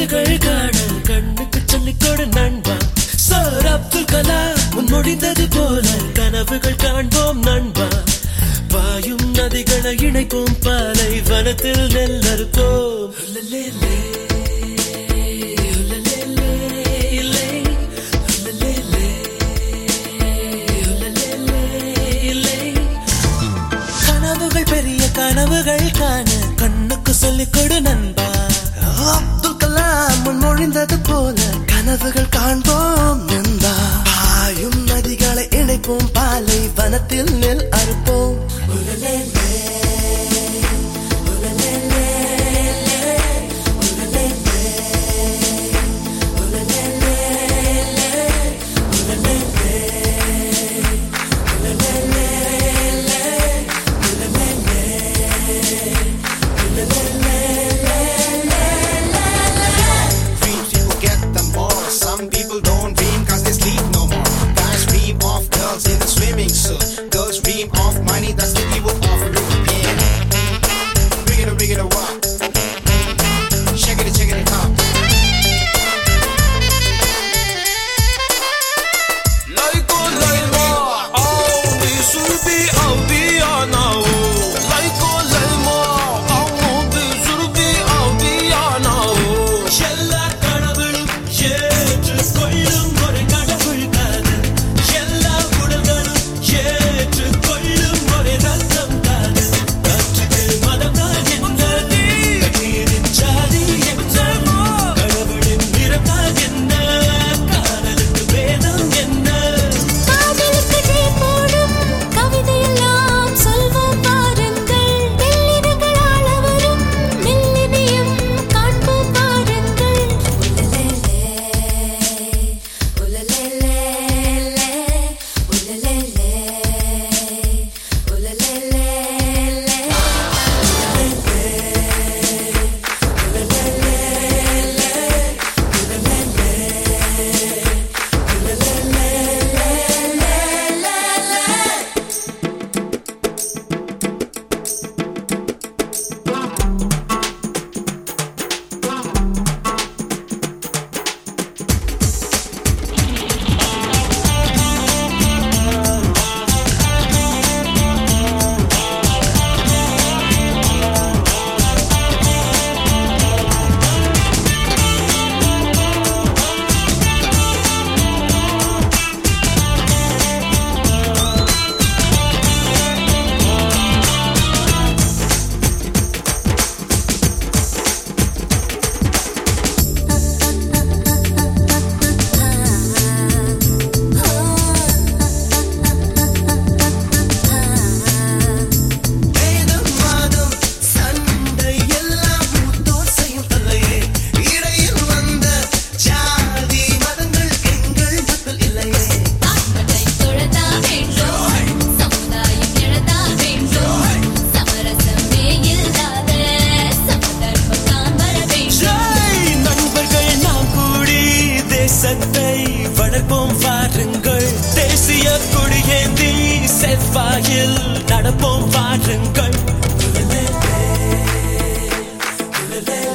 கனவுகள் காண கண்ணுக்கு சொல்லிக் கொடு நண்பா சார் அப்துல் கலாம் முன்மொழிந்தது போல கனவுகள் காண்போம் நண்பா பாயும் நதிகளை இணைப்போம் பாலை வனத்தில் நெல் அறுப்போம் உலலேலே, உலலேலே, இல்லை. உலலேலே, உலலேலே, இல்லை. கனவுகள் பெரிய கனவுகள் காண கண்ணுக்கு சொல்லிக் கொடு நண்பா அப்துல் கலாம் முன்மொழிந்தது போல கனவுகள் காண்போம் நண்பா பாயும் நதிகளை இணைப்போம் பாலை வனத்தில் நெல் அறுப்போம் Dreams people get them more. Some people don't dream cause they sleep no more. Guys dream of girls in the swimming suit. Girls dream of money, that's the evil of European. Bring it, bring it, walk. Check it, check it out. Laiko laima, auni surbi audi anao. Laiko laima, audi surbi audi anao. எல்லா கடவுளும் ஏற்றுக் கொள்ளும் ஒரு கடவுள் காதல் எல்லா உடல்களும் ஏற்றுக் கொள்ளும் ஒரு ரத்தம் காதல் காற்றுக்கு மதம் தான் என்ன நீரின் ஜாதி என்ன கடவுளின் நிறம் தான் என்ன காதலுக்கு வேதம் என்ன காதலுக்கு ஜெய போடும் கவிதையெல்லாம் சொல்வோம் பாருங்கள் மெல்லினங்கள் ஆள வரும் மெல்லினியம் காண்போம் பாருங்கள் உலலேலே உலலேலே உலலேலே வேதம் வாதம் சண்டை எல்லாம் மூத்தோர் செய்யும் தொல்லையே இடையில் வந்த ஜாதி மதங்கள் எங்கள் மக்கள் இல்லையே ஆண்களை தொழதா வேண்டும் சமுதாயம் எழதா வேண்டும் சமரசமே இல்லாத சமதர்மம் தான் வர வேண்டும் ஜெய் நண்பர்கள் நாம் கூடி தேசத்தை வளர்ப்போம் வாருங்கள் தேசிய கொடியேந்தி செவ்வாயில் நடப்போம் வாருங்கள் உலலேலே, உலலேலே,